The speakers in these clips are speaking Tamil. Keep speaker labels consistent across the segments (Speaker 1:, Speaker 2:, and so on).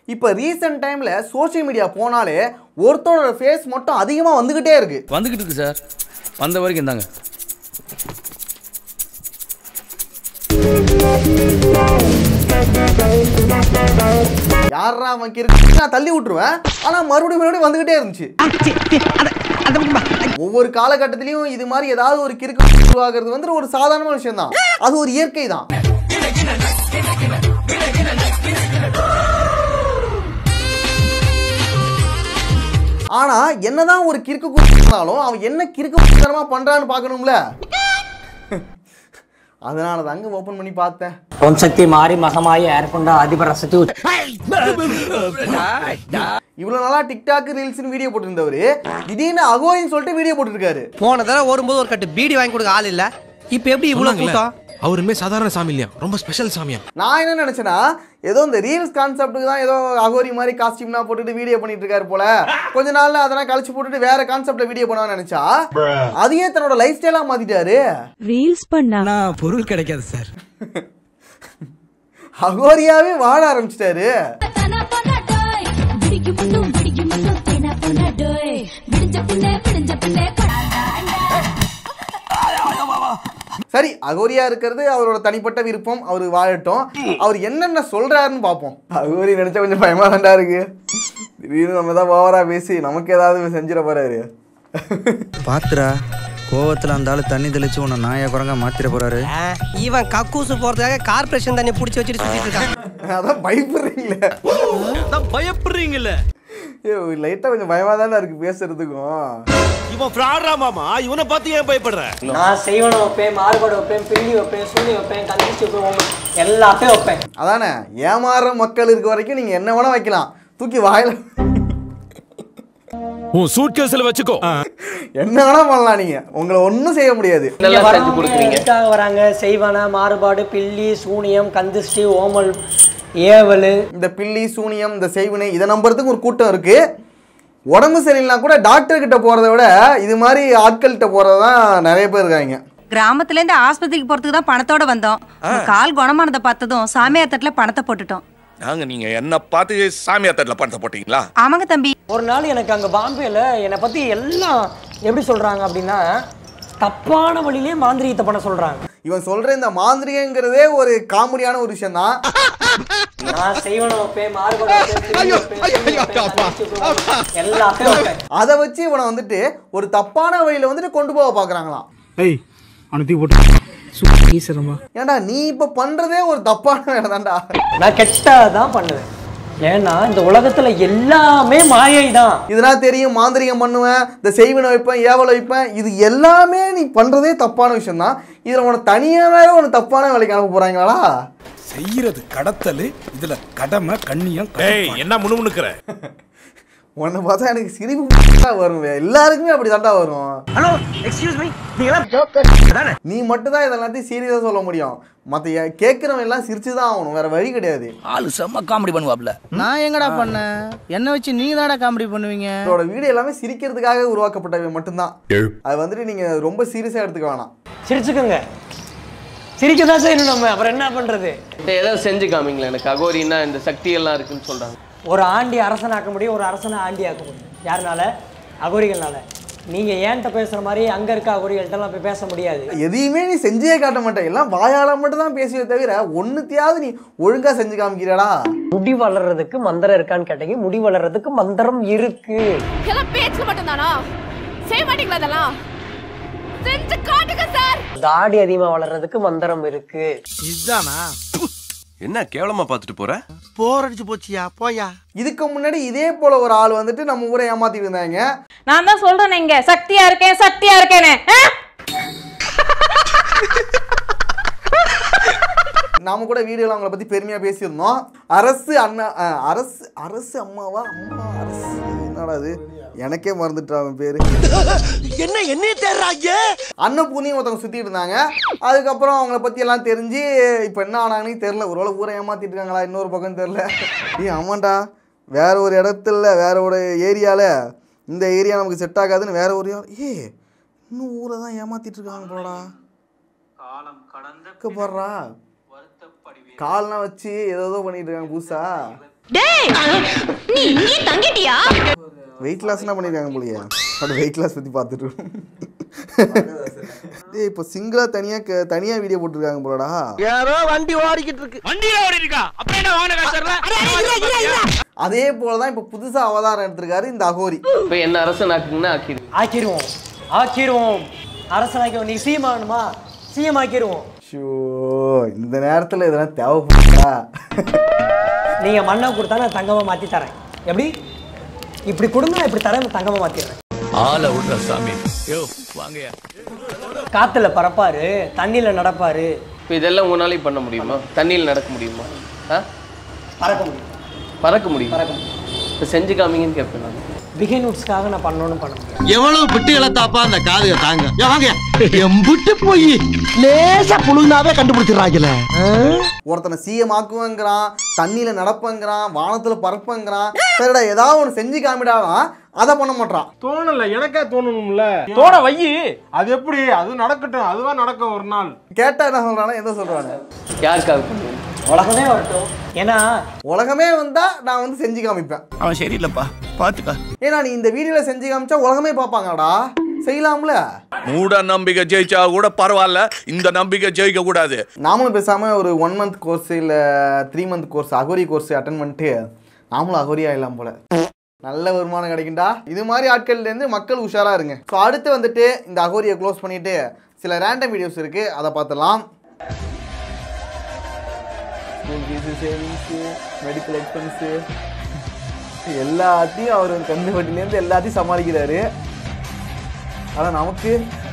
Speaker 1: இப்போ ரீசெண்ட் டைமில் சோஷியல் மீடியா போனாலே ஒருத்தரோட ஃபேஸ் மட்டும் அதிகமாக வந்துக்கிட்டே இருக்கு
Speaker 2: வந்துகிட்டு இருக்கு சார் வந்த வரைக்கும் இந்தாங்க
Speaker 1: யாரா அவன் கிறுக்கு நான் தள்ளி விட்டுருவேன் ஆனால் மறுபடியும் மறுபடியும் வந்துக்கிட்டே இருந்துச்சு ஒவ்வொரு காலகட்டத்திலையும் இது மாதிரி ஏதாவது ஒரு கிறுக்கு உருவாகிறது வந்து ஒரு சாதாரண விஷயம் தான் அது ஒரு இயற்கை தான் ஆனா என்னதான் ஒரு கிறுக்கு இருந்தாலும் அவன் என்ன கிறுக்கு தரமா பண்றான்னு பார்க்கணும்ல அதனால தாங்க ஓபன் பண்ணி பார்த்தேன்
Speaker 3: ఓం శక్తి మారి మహమాయి ఏర్కొండ అధిపర సతి
Speaker 1: இவ்வளவு நாளா டிக்டாக் ரீல்ஸ்னு வீடியோ போட்டிருந்தவரு திடீர்னு அகோயின்னு சொல்லிட்டு வீடியோ போட்டிருக்காரு
Speaker 4: போன தடவை வரும்போது ஒரு கட்டு பீடி வாங்கி கொடுக்க ஆள் இல்ல இப்ப எப்படி இவ்வளவு கூட்டம்
Speaker 5: அவருமே சாதாரண சாமி இல்லையா ரொம்ப ஸ்பெஷல் சாமியா
Speaker 1: நான் என்ன நினைச்சேன்னா ஏதோ இந்த ரீல்ஸ் கான்செப்ட்டுக்கு தான் ஏதோ அகோரி மாதிரி காஸ்டியூம்லாம் போட்டுட்டு வீடியோ பண்ணிட்டு இருக்காரு போல கொஞ்ச நாள்ல அதெல்லாம் கழிச்சு போட்டுட்டு வேற கான்செப்ட்ல வீடியோ பண்ணுவான்னு நினைச்சா அதையே தன்னோட லைஃப் ஸ்டைலா மாத்திட்டாரு
Speaker 6: ரீல்ஸ் பண்ணா
Speaker 4: பொருள் கிடைக்காது சார்
Speaker 1: அகோரியாவே வாழ ஆரம்பிச்சிட்டாரு சரி அகோரியா இருக்கிறது அவரோட தனிப்பட்ட விருப்பம் அவர் வாழட்டும் அவர் என்னென்ன சொல்றாருன்னு பார்ப்போம் அகோரி நினைச்சா கொஞ்சம் பயமா தான்டா இருக்கு திடீர்னு நம்ம தான் ஓவரா பேசி நமக்கு ஏதாவது செஞ்சிட போறாரு
Speaker 7: பாத்துரா கோவத்துல அந்த ஆளு தண்ணி தெளிச்சு உன்னை நாயா குரங்கா மாத்திர போறாரு
Speaker 4: இவன் கக்கூசு போறதுக்காக கார்பரேஷன் தண்ணி புடிச்சு வச்சுட்டு சுத்திட்டு இருக்கான்
Speaker 1: அதான் பயப்படுறீங்களே
Speaker 5: பயப்படுறீங்கல்ல
Speaker 1: லைட்டா கொஞ்சம் பயமா தானே இருக்கு பேசுறதுக்கும்
Speaker 5: இவன் ஃப்ராடா மாமா இவனை பார்த்து ஏன் பயப்படுற
Speaker 3: நான் செய்வன வைப்பேன் மாறுபாடு வைப்பேன் பில்லி வைப்பேன் சுண்ணி வைப்பேன் கந்திச்சு வைப்பேன் எல்லாத்தையும் வைப்பேன்
Speaker 1: அதானே ஏமாறுற மக்கள் இருக்க வரைக்கும் நீங்க என்ன வேணா வைக்கலாம் தூக்கி வாயில
Speaker 5: உன் சூட் கேஸ்ல வச்சுக்கோ
Speaker 1: என்ன வேணா பண்ணலாம் நீங்க உங்களை ஒன்றும் செய்ய முடியாது
Speaker 3: இங்க வரவங்க எதுக்காக வராங்க செய்வன மாறுபாடு பில்லி சூனியம் கந்திஷ்டி ஓமல் ஏவல்
Speaker 1: இந்த பில்லி சூனியம் இந்த செய்வினை இதை நம்புறதுக்கு ஒரு கூட்டம் இருக்கு உடம்பு சரியில்லைனா கூட டாக்டர் கிட்ட போறதை விட இது மாதிரி ஆட்கள்கிட்ட போறது தான் நிறைய பேர் இருக்காங்க
Speaker 6: கிராமத்துல இருந்து ஆஸ்பத்திரிக்கு போறதுக்கு தான் பணத்தோட வந்தோம் உங்க கால் குணமானதை பார்த்ததும் சாமியார் தட்டுல பணத்தை போட்டுட்டோம்
Speaker 8: நாங்க நீங்க என்ன பார்த்து சாமியார் தட்டில் பணத்தை போட்டீங்களா
Speaker 6: ஆமாங்க தம்பி
Speaker 3: ஒரு நாள் எனக்கு அங்கே பாம்பேல என்னை பற்றி எல்லாம் எப்படி சொல்கிறாங்க அப்படின்னா தப்பான வழியிலே மாந்திரீகத்தை பண்ண சொல்கிறாங்க
Speaker 1: இவன் சொல்ற இந்த மாந்திரிகங்கிறதே ஒரு காமெடியான ஒரு விஷயம் தான்
Speaker 3: நான் செய்வன வைப்பேன் மாறுபாடு வைப்பேன், பில்லி வைப்பேன், சுண்ணி வைப்பேன், கந்திஷ்டி வைப்பேன், எல்லாத்தையும் வைப்பேன்
Speaker 1: அதை வச்சு இவனை வந்துட்டு ஒரு தப்பான வழியில வந்துட்டு கொண்டு போக பாக்குறாங்களாம்
Speaker 9: ஏய் அவனை தூக்கி போட்டு சூப்பர் ஈசரமா
Speaker 1: ஏன்டா நீ இப்ப பண்றதே ஒரு தப்பான வேலை தான்டா
Speaker 3: நான் கெட்டதான் பண்ணுவேன் ஏன்னா இந்த உலகத்துல எல்லாமே மாயை தான்
Speaker 1: இதெல்லாம் தெரியும் மாந்திரிகம் பண்ணுவேன் இந்த செய்வினை வைப்பேன் ஏவலை வைப்பேன் இது எல்லாமே நீ பண்றதே தப்பான விஷயம் தான் இதுல உன தனியாவே உனக்கு தப்பான வேலைக்கு அனுப்ப போறாங்களா
Speaker 9: செய்யறது கடத்தல் இதுல கடமை கண்ணியம்
Speaker 5: ஏய் என்ன முணுமுணுக்கிற
Speaker 1: உன்னை பார்த்தா எனக்கு சிரிப்பு தான் வரும் எல்லாருக்குமே அப்படி தாண்டா வரும்
Speaker 4: ஹலோ எக்ஸ்கியூஸ் மீ
Speaker 1: நீ மட்டும் தான் இதெல்லாத்தையும் சீரியஸாக சொல்ல முடியும் மற்ற கேட்குறவன் எல்லாம் சிரிச்சு தான் ஆகணும் வேற வழி கிடையாது
Speaker 2: ஆளு செம்ம காமெடி பண்ணுவாப்ல
Speaker 4: நான் எங்கடா பண்ணேன் என்ன வச்சு நீங்க தானடா காமெடி பண்ணுவீங்க
Speaker 1: இதோட வீடியோ எல்லாமே சிரிக்கிறதுக்காக உருவாக்கப்பட்டவை மட்டும்தான் அது வந்துட்டு நீங்க ரொம்ப சீரியஸாக எடுத்துக்க வேணாம்
Speaker 3: சிரிச்சுக்கோங்க சிரிக்க தான் செய்யணும் நம்ம அப்புறம் என்ன பண்றது
Speaker 4: ஏதாவது செஞ்சு காமிங்களேன் எனக்கு அகோரின்னா இந்த சக்தி எல்லாம் இருக்குன்னு சொல்றாங்க
Speaker 3: ஒரு ஆண்டி அரசனாக்க முடியும் ஒரு அரசனை ஆண்டி ஆக்க முடியும் யாருனால அகோரிகள்னால நீங்க ஏன்ட்ட பேசுற மாதிரி அங்க இருக்க அகோரிகள்ட்டலாம் போய் பேச முடியாது
Speaker 1: எதையுமே நீ செஞ்சே காட்ட மாட்டே எல்லாம் வாயால மட்டும் தான் பேசுவே தவிர ஒன்னுத்தையாவது நீ ஒழுங்கா செஞ்சு காமிக்கிறடா
Speaker 3: முடி வளர்றதுக்கு மந்திரம் இருக்கான்னு கேட்டீங்க முடி வளர்றதுக்கு மந்திரம் இருக்கு
Speaker 6: எல்லாம் பேச்சு மட்டும் தானா செய்ய மாட்டீங்களா அதெல்லாம் செஞ்சு காட்டுங்க சார்
Speaker 3: தாடி அதிகமா வளர்றதுக்கு மந்திரம் இருக்கு
Speaker 4: இதுதானா
Speaker 8: என்ன கேவலமா பார்த்துட்டு போற
Speaker 4: போர் அடிச்சு போச்சியா போயா
Speaker 1: இதுக்கு முன்னாடி இதே போல ஒரு ஆள் வந்துட்டு நம்ம ஊரை ஏமாத்திட்டு இருந்தாங்க
Speaker 6: நான் தான் சொல்றேன் இங்க சக்தியா இருக்கேன் சக்தியா இருக்கேனே
Speaker 1: நாம கூட வீடியோல அவங்கள பத்தி பெருமையா பேசியிருந்தோம் அரசு அண்ணா அஹ், அரசு அரசு அம்மாவா அம்மா அரசு என்னடா அது எனக்கே மறந்துட்டு அவன் பேரு
Speaker 4: என்ன என்னைய தேடுறாங்க
Speaker 1: அன்னபூர்ணியும் ஒருத்தவங்க சுத்திட்டு இருந்தாங்க அதுக்கப்புறம் அவங்கள பத்தி எல்லாம் தெரிஞ்சு இப்போ என்ன ஆனாங்கன்னு தெரியல ஒருவேளை ஊரை ஏமாத்திட்டு இருக்காங்களா இன்னொரு பக்கம் தெரியல ஏய் ஆமாண்டா வேற ஒரு இடத்துல வேற ஒரு ஏரியால இந்த ஏரியா நமக்கு செட் ஆகாதுன்னு வேற ஒரு ஏ- ஏ இன்னும் ஊரை தான் ஏமாத்திட்டு இருக்காங்க போலடா பாடுறா கால்லாம் வச்சு ஏதோ பண்ணிட்டு இருக்காங்க புதுசா
Speaker 6: டேய் நீ இங்கே தங்கிட்டியா
Speaker 1: வெயிட் லாஸ்னா பண்ணியிருக்காங்க போலியே பட் வெயிட் லாஸ் பற்றி பார்த்துட்டு டேய் இப்போ சிங்கிளாக தனியாக தனியாக வீடியோ போட்டிருக்காங்க போலடா
Speaker 4: யாரோ வண்டி ஓடிக்கிட்டு இருக்கு
Speaker 5: வண்டியில ஓடி இருக்கா அப்ப என்ன வாங்கின காசு
Speaker 1: அதே போல தான் இப்போ புதுசாக அவதாரம் எடுத்திருக்காரு இந்த அகோரி
Speaker 4: இப்போ என்ன அரசன் ஆக்குங்கன்னா ஆக்கிடு
Speaker 3: ஆக்கிடுவோம் ஆக்கிடுவோம் அரசனாக்கி நீ சிஎம் ஆகணுமா சிஎம் ஆக்கிடுவோம்
Speaker 1: ஷோ இந்த நேரத்தில் இதெல்லாம் தேவைப்படுதா
Speaker 3: நீங்க மண்ணை கொடுத்தா நான் தங்கமா மாத்தி தரேன் எப்படி இப்படி கொடுங்க நான் இப்படி தரேன் தங்கமா மாத்திடுறேன்
Speaker 2: ஆளை விடுற சாமி யோ வாங்கயா
Speaker 3: காத்துல பறப்பாரு தண்ணியில நடப்பாரு
Speaker 4: இப்போ இதெல்லாம் உங்களாலே பண்ண முடியுமா தண்ணியில் நடக்க முடியுமா ஆ
Speaker 3: பறக்க முடியும்
Speaker 4: பறக்க முடியும்
Speaker 3: பறக்க முடியும்
Speaker 4: இப்போ செஞ்சு காமிங்கன்னு கேட்பேன் நான்
Speaker 3: பிகின் உட்ஸ்க்காக நான் பண்ணணும்னு பண்ண முடியும்
Speaker 10: எவ்வளவு பிட்டு இழத்தாப்பா அந்த காதுக தாங்க ஏன் வாங்க எம்புட்டு போய் லேசா புழுந்தாவே கண்டுபிடிச்சிடறாங்கல்ல
Speaker 1: ஒருத்தனை சிஎம் ஆக்குவேங்கிறான் தண்ணியில் நடப்பேங்கிறான் வானத்தில் பறப்பேங்கிறான் சரிடா ஏதாவது ஒன்று செஞ்சு காமிடாதான் அதை பண்ண மாட்டான்
Speaker 9: தோணல எனக்கே தோணணும்ல தோண வையி அது எப்படி அது நடக்கட்டும் அதுவா நடக்கும் ஒரு நாள்
Speaker 1: கேட்டா என்ன சொல்றானா எதை சொல்றானு
Speaker 4: யாருக்காக பண்ணுவீங்க
Speaker 3: உலகமே வரட்டும் ஏன்னா
Speaker 1: உலகமே வந்தா நான் வந்து செஞ்சு காமிப்பேன்
Speaker 2: அவன் சரியில்லைப்பா பார்த்துக்கா
Speaker 1: ஏன்னா நீ இந்த வீடியோல செஞ்சு காமிச்சா உலகமே பார்ப்பாங்கடா செய்யலாம்ல
Speaker 8: மூட நம்பிக்கை ஜெயிச்சா கூட பரவாயில்ல இந்த நம்பிக்கை ஜெயிக்க கூடாது
Speaker 1: நாமளும் பேசாம ஒரு ஒன் மந்த் கோர்ஸ் இல்ல three month course Aghori course attend பண்ணிட்டு நாமளும் அகோரி ஆயிடலாம் போல நல்ல வருமானம் கிடைக்கும்டா இது மாதிரி ஆட்கள்ல இருந்து மக்கள் உஷாரா இருங்க ஸோ அடுத்து வந்துட்டு இந்த அகோரியை க்ளோஸ் பண்ணிட்டு சில ரேண்டம் வீடியோஸ் இருக்கு அதை பார்த்துலாம் மெடிக்கல் எக்ஸ்பென்ஸு எல்லாத்தையும் அவர் கந்து வட்டிலேருந்து எல்லாத்தையும் சமாளிக்கிறாரு ஆனால் நமக்கு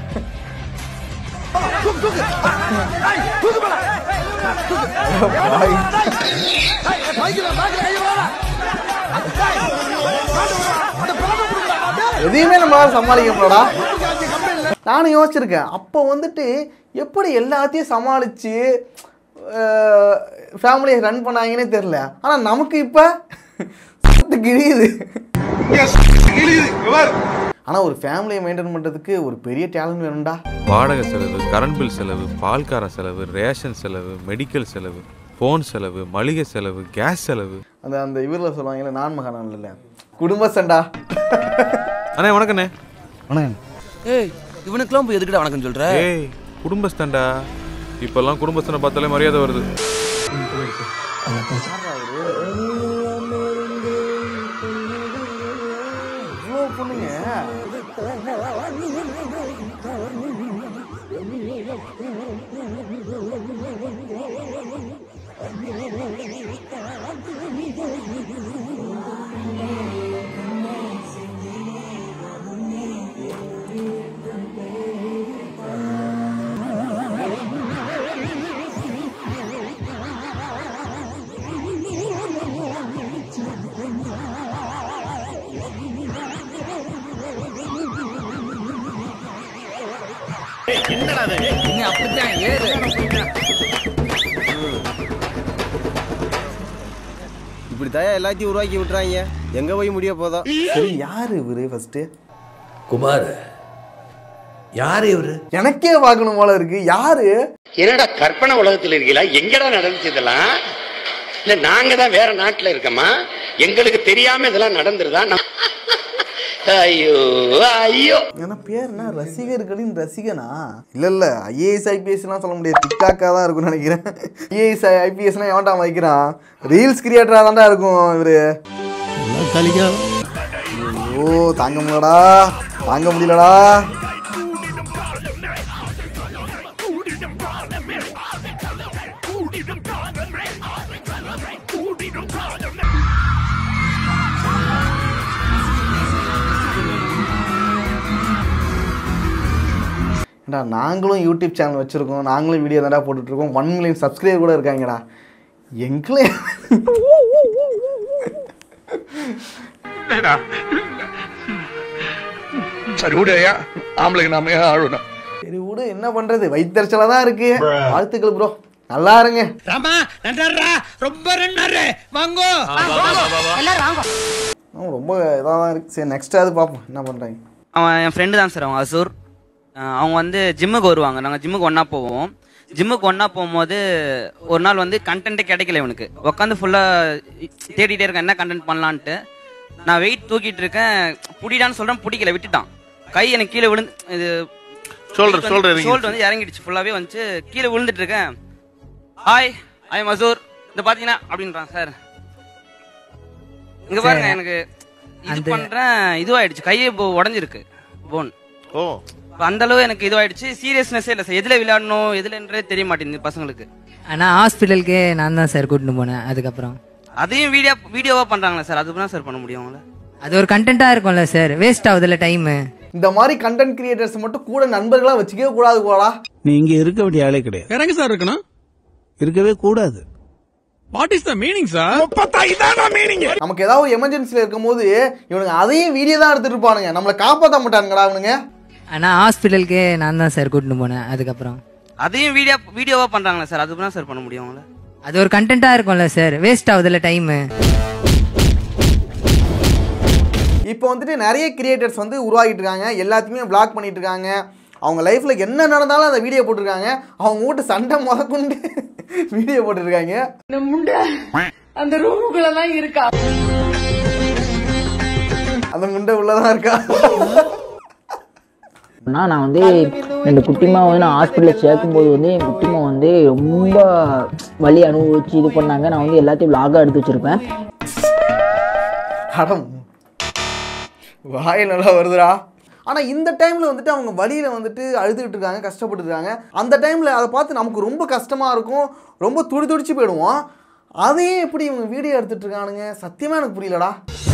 Speaker 1: பாய். எதையுமே நம்மளால சமாளிக்க முடியலடா நானும் யோசிச்சிருக்கேன் அப்போ வந்துட்டு எப்படி எல்லாத்தையும் சமாளித்து ஃபேமிலியை ரன் பண்ணாங்கன்னே தெரில ஆனால் நமக்கு இப்போ சுத்து கிழியுது ஆனால் ஒரு ஃபேமிலியை மெயின்டைன் பண்ணுறதுக்கு ஒரு பெரிய டேலண்ட் வேணும்டா
Speaker 11: வாடகை செலவு கரண்ட் பில் செலவு பால்கார செலவு ரேஷன் செலவு மெடிக்கல் செலவு ஃபோன் செலவு மளிகை செலவு கேஸ் செலவு
Speaker 1: அந்த அந்த இவரில் சொல்லுவாங்கல்ல நான் மகானான் இல்லை குடும்ப சண்டா
Speaker 11: அண்ணே வணக்கண்ணே
Speaker 1: வணக்கம்
Speaker 2: ஏய் இவனுக்கெல்லாம் போய் எதுக்குடா வணக்கம் சொல்ற
Speaker 11: ஏய் குடும்பஸ்தண்டா இப்பெல்லாம் குடும்பஸ்தனை பார்த்தாலே மரியாதை வருது
Speaker 1: இவ்வளோ பொண்ணுங்க
Speaker 2: நீ அப்படித்தான் ஏறு
Speaker 4: இப்படி தயா எல்லாத்தையும் உருவாக்கி விட்டுறாங்க எங்க போய் முடிய போதோ
Speaker 1: சரி யாரு இவரு ஃபர்ஸ்ட்
Speaker 2: குமார் யார் இவரு
Speaker 1: எனக்கே பார்க்கணும் போல இருக்கு யாரு
Speaker 10: என்னடா கற்பனை உலகத்துல இருக்கீங்களா எங்கடா நடந்துச்சு இதெல்லாம் இல்ல நாங்க தான் வேற நாட்டுல இருக்கோமா எங்களுக்கு தெரியாம இதெல்லாம் நடந்துருதா நம்ம- ஐயோ ஐயோ
Speaker 1: என்ன பேர் என்ன ரசிகர்களின் ரசிகனா இல்ல இல்ல ஐஏஎஸ் ஐபிஎஸ்லாம் சொல்ல முடியாது டிக்டாக்கா தான் இருக்கும்னு நினைக்கிறேன் ஐஏஎஸ் ஐபிஎஸ்லாம் எவன்டா வைக்கிறான் ரீல்ஸ் கிரியேட்டரா தான்டா இருக்கும் இவரு ஐயோ தாங்க முடியலடா தாங்க முடியலடா ஏண்டா நாங்களும் யூடியூப் சேனல் வச்சுருக்கோம் நாங்களும் வீடியோ தான்டா போட்டுட்ருக்கோம் ஒன் மில்லியன் சப்ஸ்கிரைபர் கூட இருக்காங்கடா எங்களே
Speaker 8: சரி விடையா ஆம்பளைக்கு நாம ஏன் ஆழணும்
Speaker 1: சரி விடு என்ன பண்ணுறது வயிற்றுச்சலாக தான் இருக்கு வாழ்த்துக்கள் ப்ரோ நல்லா இருங்க
Speaker 10: ராமா நன்றா ரொம்ப நன்றா வாங்கோ
Speaker 6: எல்லாரும் வாங்க
Speaker 1: அவன் ரொம்ப இதாக தான் இருக்கு சரி நெக்ஸ்ட் அது பார்ப்போம் என்ன பண்ணுறாங்க
Speaker 12: அவன் என் ஃப்ரெண்டு தான் சார் அவன் அசூர் அஹ் அவங்க வந்து ஜிம்முக்கு வருவாங்க நாங்கள் ஜிம்முக்கு ஒன்றா போவோம் ஜிம்முக்கு ஒன்றா போகும்போது ஒரு நாள் வந்து கண்டென்ட்டே கிடைக்கல இவனுக்கு உட்காந்து ஃபுல்லாக தேடிட்டே இருக்கேன் என்ன கண்டென்ட் பண்ணலான்ட்டு நான் வெயிட் தூக்கிட்டு இருக்கேன் புடிடான்னு சொல்கிறேன் பிடிக்கல விட்டுட்டான் கை எனக்கு கீழே விழுந்து இது
Speaker 8: Shoulder, shoulder இறங்கிடுச்சு.
Speaker 12: ஷோல்டர் வந்து இறங்கிடுச்சு ஃபுல்லாகவே வந்துச்சு கீழே விழுந்துட்டு இருக்கேன் ஹாய் ஹாய் மசூர் இந்த பார்த்தீங்கன்னா அப்படின்றான் சார் இங்க பாருங்க
Speaker 13: சரி.
Speaker 12: எனக்கு இது
Speaker 13: அந்த-
Speaker 12: பண்றேன் இதுவாயிடுச்சு கையே இப்போ உடஞ்சிருக்கு போன்
Speaker 8: ஓ
Speaker 12: அந்த அளவு எனக்கு இதுவாயிடுச்சு சீரியஸ்னஸே இல்லை சார் எதுல விளையாடணும் எதுலன்றே தெரிய மாட்டேங்குது பசங்களுக்கு
Speaker 13: ஆனால் ஹாஸ்பிட்டலுக்கு நான் தான் சார் கூட்டிட்டு போனேன் அதுக்கப்புறம்
Speaker 12: அதையும் வீடியோ வீடியோவா பண்றாங்களா சார் அது சார் பண்ண முடியும் அவங்கள
Speaker 13: அது ஒரு கண்டென்ட்டாக இருக்கும்ல சார் வேஸ்ட் ஆகுதுல்ல டைமு
Speaker 1: இந்த மாதிரி கண்டென்ட் கிரியேட்டர்ஸ் மட்டும் கூட நண்பர்களா வச்சுக்கவே கூடாது போடா
Speaker 14: நீ இங்க இருக்க வேண்டிய ஆளே கிடையாது வேற எங்க சார் இருக்கணும் இருக்கவே கூடாது what is the meaning sir meaning
Speaker 1: நமக்கு ஏதாவது ஒரு எமர்ஜென்சில இருக்கும்போது இவனுங்க அதையும் வீடியோ தான் எடுத்துட்டு இருப்பானுங்க நம்மளை காப்பாற்ற மாட்டானுங்கடா அவனுங்க
Speaker 13: ஆனால் ஹாஸ்பிட்டலுக்கு நான் தான் சார் கூட்டிட்டு போனேன் அதுக்கப்புறம்
Speaker 12: அதையும் வீடியோ வீடியோவா பண்றாங்களா சார் அது சார் பண்ண முடியும் அவங்கள
Speaker 13: அது ஒரு கண்டென்ட்டாக இருக்கும்ல சார் வேஸ்ட் ஆகுதுல்ல டைமு
Speaker 1: இப்போ வந்துட்டு நிறைய கிரியேட்டர்ஸ் வந்து உருவாகிட்டு இருக்காங்க எல்லாத்தையுமே பிளாக் பண்ணிட்டு இருக்காங்க அவங்க லைஃப்ல என்ன நடந்தாலும் அந்த வீடியோ போட்டிருக்காங்க அவங்க வீட்டு சண்டை முதற்கொண்டு வீடியோ போட்டுருக்காங்க
Speaker 15: அந்த ரூமுக்குள்ளதான் இருக்கா
Speaker 1: அந்த முண்டை உள்ளதான் இருக்கா
Speaker 16: நான் நான் வந்து இந்த குட்டிமா வந்து நான் ஹாஸ்பிட்டலில் சேர்க்கும்போது வந்து என் குட்டிமா வந்து ரொம்ப வலி அனுபவிச்சு இது பண்ணாங்க நான் வந்து எல்லாத்தையும் லாகாக எடுத்து வச்சிருப்பேன்
Speaker 1: அடம் வாய் நல்லா வருதுடா ஆனால் இந்த டைமில் வந்துட்டு அவங்க வழியில் வந்துட்டு அழுதுகிட்டு இருக்காங்க கஷ்டப்பட்டு இருக்காங்க அந்த டைமில் அதை பார்த்து நமக்கு ரொம்ப கஷ்டமாக இருக்கும் ரொம்ப துடி துடிச்சு போயிடுவோம் அதையே எப்படி இவங்க வீடியோ எடுத்துட்டு இருக்கானுங்க சத்தியமாக எனக்கு புரியலடா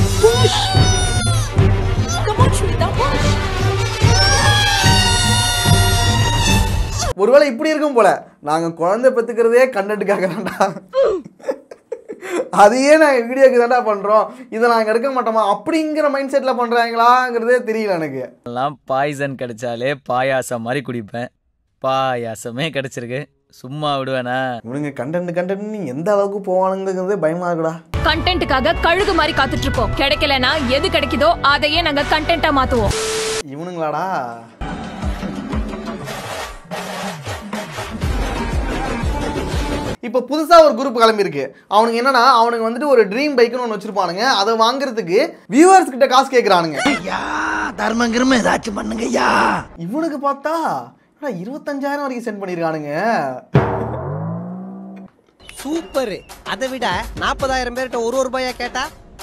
Speaker 1: ஒருவேளை இப்படி இருக்கும் போல நாங்கள் குழந்தை பெற்றுக்கிறதே கண்டென்ட்டுக்காக தான்டா அதையே நாங்கள் வீடியோக்கு தான்டா பண்ணுறோம் இதை நாங்கள் எடுக்க மாட்டோமா அப்படிங்கிற மைண்ட் செட்டில் பண்ணுறாங்களாங்கிறதே தெரியல எனக்கு
Speaker 17: எல்லாம் பாய்சன் கிடைச்சாலே பாயாசம் மாதிரி குடிப்பேன் பாயாசமே கிடைச்சிருக்கு சும்மா விடுவேனா
Speaker 1: இவனுங்க கண்டென்ட் கண்டென்ட் எந்த அளவுக்கு போவானுங்கிறதே பயமா இருக்குடா
Speaker 15: கண்டென்ட்டுக்காக கழுகு மாதிரி காத்துட்டு இருப்போம் கிடைக்கலனா எது கிடைக்குதோ அதையே நாங்க கண்டென்ட்டா மாத்துவோம்
Speaker 1: இவனுங்களாடா இப்போ புதுசாக ஒரு குரூப் கிளம்பியிருக்கு அவனுங்க என்னன்னா அவனுங்க வந்துட்டு ஒரு ட்ரீம் பைக்குன்னு ஒன்று வச்சிருப்பானுங்க அதை வாங்குறதுக்கு வியூவர்ஸ் கிட்ட காசு கேட்குறானுங்க
Speaker 18: தர்மம் கிரும ஏதாச்சும் பண்ணுங்க ஐயா
Speaker 1: இவனுக்கு பார்த்தா என்னடா, இருபத்தஞ்சாயிரம் வரைக்கும் சென்ட் பண்ணியிருக்கானுங்க
Speaker 4: சூப்பர் அதை விட நாற்பதாயிரம் பேர்கிட்ட ஒரு ஒரு ரூபாயா கேட்டா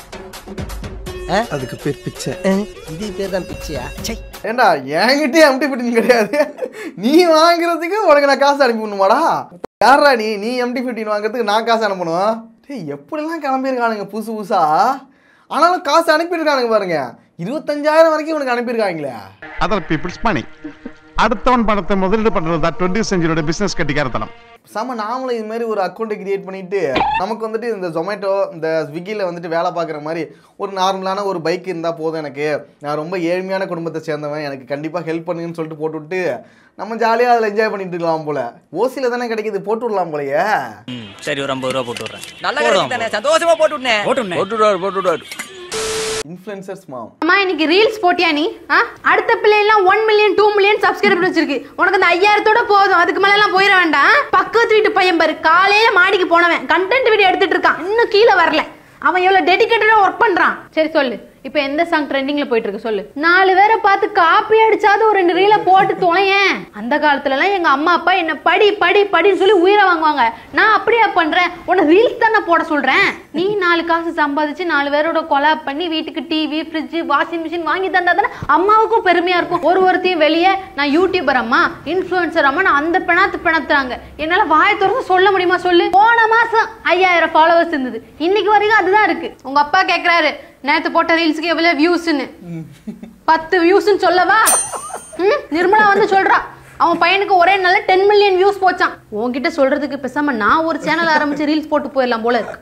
Speaker 18: அதுக்கு பேர் பிச்சை
Speaker 4: இது பேர் தான் பிச்சையா சை
Speaker 1: ஏண்டா என்கிட்டயே எம்டி ஃபிட்டிங் கிடையாது நீ வாங்குறதுக்கு உனக்கு நான் காசு அனுப்பி விடணுமாடா யாரா நீ நீ எம்டி ஃபிட்டின் வாங்குறதுக்கு நான் காசு அனுப்பணும் டேய் எப்படிலாம் கிளம்பியிருக்கானுங்க புதுசு புதுசா ஆனாலும் காசு அனுப்பியிருக்கானுங்க பாருங்க இருபத்தஞ்சாயிரம் வரைக்கும் உனக்கு அனுப்பியிருக்காங்களே
Speaker 19: அதர் பீப்புள்ஸ் மணி அடுத்தவன் பணத்தை முதலீடு பண்றது தான் டுவெண்ட்டி செஞ்சுரியோட பிசினஸ் கட்டிக்காரத்தனம்
Speaker 1: சாம நாமளும் இது மாதிரி ஒரு அக்கௌண்ட்டை கிரியேட் பண்ணிட்டு நமக்கு வந்துட்டு இந்த ஜொமேட்டோ இந்த ஸ்விக்கியில் வந்துட்டு வேலை பார்க்குற மாதிரி ஒரு நார்மலான ஒரு பைக் இருந்தால் போதும் எனக்கு நான் ரொம்ப ஏழ்மையான குடும்பத்தை சேர்ந்தவன் எனக்கு கண்டிப்பாக ஹெல்ப் பண்ணுங்கன்னு சொல்லிட்டு போட்டு விட்டு நம்ம ஜாலியாக அதில் என்ஜாய் பண்ணிட்டு இருக்கலாம் போல ஓசியில் தானே கிடைக்குது போட்டு விடலாம் போலயே
Speaker 17: சரி ஒரு ஐம்பது ரூபா போட்டு விடுறேன்
Speaker 4: நல்லா கிடைக்குதானே சந்தோஷமா போட்டு விட்டேன்
Speaker 17: போட்டு
Speaker 8: போட்டுடாரு போட்டுடாரு
Speaker 1: இன்ஃப்ளூயன்சர்ஸ் மாம்
Speaker 20: அம்மா இன்னைக்கு ரீல்ஸ் போட்டியா நீ ஆ அடுத்த பிள்ளை எல்லாம் one million two million subscriber வச்சிருக்கு உனக்கு அந்த ஐயாயிரத்தோட போதும் அதுக்கு மேல எல்லாம் போயிட வேண்டாம் பக்கத்து வீட்டு பையன் பாரு காலையில மாடிக்கு போனவன் கண்டென்ட் வீடியோ எடுத்துட்டு இருக்கான் இன்னும் கீழே வரல அவன் எவ்வளவு டெடிகேட்டடா ஒர்க் பண்றான் சரி சொல்லு இப்போ எந்த சாங் ட்ரெண்டிங்ல போயிட்டு இருக்கு சொல்லு நாலு பேரை பார்த்து காப்பி அடிச்சாவது ஒரு ரெண்டு ரீல போட்டு தொலையேன் அந்த காலத்துல எல்லாம் எங்க அம்மா அப்பா என்ன படி படி படின்னு சொல்லி உயிரை வாங்குவாங்க நான் அப்படியா பண்றேன் உன்னை ரீல்ஸ் தானே போட சொல்றேன் நீ நாலு காசு சம்பாதிச்சு நாலு பேரோட கொலாப் பண்ணி வீட்டுக்கு டிவி ஃப்ரிட்ஜ் வாஷிங் மிஷின் வாங்கி தந்தா தானே அம்மாவுக்கும் பெருமையா இருக்கும் ஒரு ஒருத்தையும் வெளியே நான் யூடியூபர் அம்மா இன்ஃபுளுசர் அம்மா நான் அந்த பிணத்து பிணத்துறாங்க என்னால வாயை திறந்து சொல்ல முடியுமா சொல்லு போன மாசம் ஐயாயிரம் ஃபாலோவர்ஸ் இருந்தது இன்னைக்கு வரைக்கும் அதுதான் இருக்கு உங்க அப்பா கேக்குறாரு நேத்து போட்ட ரீல்ஸ்க்கு எவ்வளவு வியூஸ்னு பத்து வியூஸ்னு சொல்லவா ம் நிர்மலா வந்து சொல்றா அவன் பையனுக்கு ஒரே நாள்ல டென் மில்லியன் வியூஸ் போச்சான் உன்கிட்ட சொல்றதுக்கு பேசாம நான் ஒரு சேனல் ஆரம்பிச்சு ரீல்ஸ் போட்டு போயிடலாம் போல இருக்கு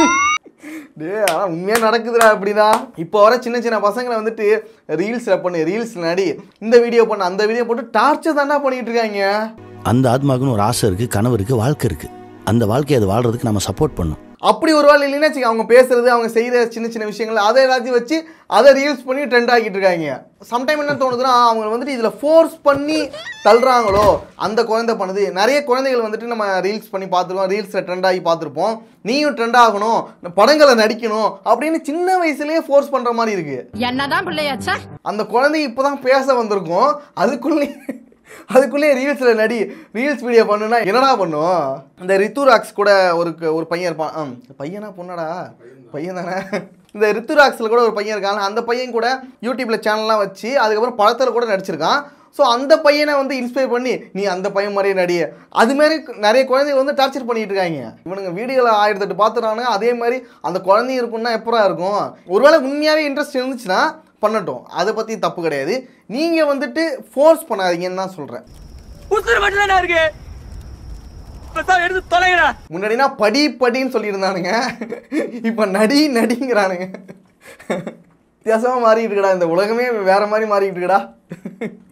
Speaker 1: டே ஆனால் உண்மையாக நடக்குதுடா அப்படின்னா இப்போ வர சின்ன சின்ன பசங்களை வந்துட்டு ரீல்ஸில் பண்ணு ரீல்ஸ் நடி இந்த வீடியோ பண்ணு அந்த வீடியோ போட்டு டார்ச்சர் தானே பண்ணிட்டு இருக்காங்க
Speaker 18: அந்த ஆத்மாக்குன்னு ஒரு ஆசை இருக்கு கனவு இருக்கு வாழ்க்கை இருக்கு அந்த வாழ்க்கையை அது வாழ்றதுக்கு நம்ம சப்போர்ட் பண்ணும்
Speaker 1: அப்படி ஒரு வேலை இல்லைன்னா வச்சுக்க, அவங்க பேசுறது அவங்க செய்கிற சின்ன சின்ன விஷயங்கள் அதை எல்லாத்தையும் வச்சு அதை ரீல்ஸ் பண்ணி ட்ரெண்ட் ஆக்கிட்டு இருக்காங்க சம்டைம் என்ன தோணுதுன்னா அவங்க வந்துட்டு இதில் ஃபோர்ஸ் பண்ணி தள்ளுறாங்களோ அந்த குழந்தை பண்ணுது நிறைய குழந்தைகள் வந்துட்டு நம்ம ரீல்ஸ் பண்ணி பார்த்துருவோம் ரீல்ஸில் ட்ரெண்ட் ஆகி பார்த்துருப்போம் நீயும் ட்ரெண்ட் ஆகணும் படங்களை நடிக்கணும் அப்படின்னு சின்ன வயசுலயே ஃபோர்ஸ் பண்ணுற மாதிரி இருக்கு
Speaker 15: என்னதான் பிள்ளையாச்சா
Speaker 1: அந்த குழந்தை இப்போதான் பேச வந்திருக்கும் அதுக்குள்ளே அதுக்குள்ளே ரீல்ஸில் நடி ரீல்ஸ் வீடியோ பண்ணுனா என்னடா பண்ணும் இந்த ரித்துராக்ஸ் கூட ஒரு ஒரு பையன் இருப்பான் ஆ, பையனா பொண்ணடா பையன் தானே இந்த ரித்துராக்ஸில் கூட ஒரு பையன் இருக்கான் அந்த பையன் கூட யூடியூப்பில் சேனல்லாம் வச்சு அதுக்கப்புறம் படத்தில் கூட நடிச்சிருக்கான் ஸோ அந்த பையனை வந்து இன்ஸ்பயர் பண்ணி நீ அந்த பையன் மாதிரியே நடி அது மாதிரி நிறைய குழந்தைங்க வந்து டார்ச்சர் பண்ணிட்டு இருக்காங்க இவனுங்க வீடியோவில் ஆயிரத்தெட்டு பார்த்துறானுங்க அதே மாதிரி அந்த குழந்தைங்க இருக்கும்னா எப்படா இருக்கும் ஒருவேளை உண்மையாகவே இன்ட்ரெஸ்ட் இருந்துச்சுன்னா பண்ணட்டும் அதை பற்றி தப்பு கிடையாது நீங்கள் வந்துட்டு ஃபோர்ஸ் பண்ணாதீங்கன்னு தான் சொல்கிறேன்
Speaker 5: உசுறு மட்டும் தானே இருக்கு பேசாம எடுத்து தொலைங்கடா
Speaker 1: முன்னாடினா படி படின்னு சொல்லியிருந்தானுங்க இப்போ நடி நடிங்கிறானுங்க வித்தியாசமாக மாறிட்டு இருக்கடா இந்த உலகமே வேற மாதிரி மாறிட்டு இருக்கடா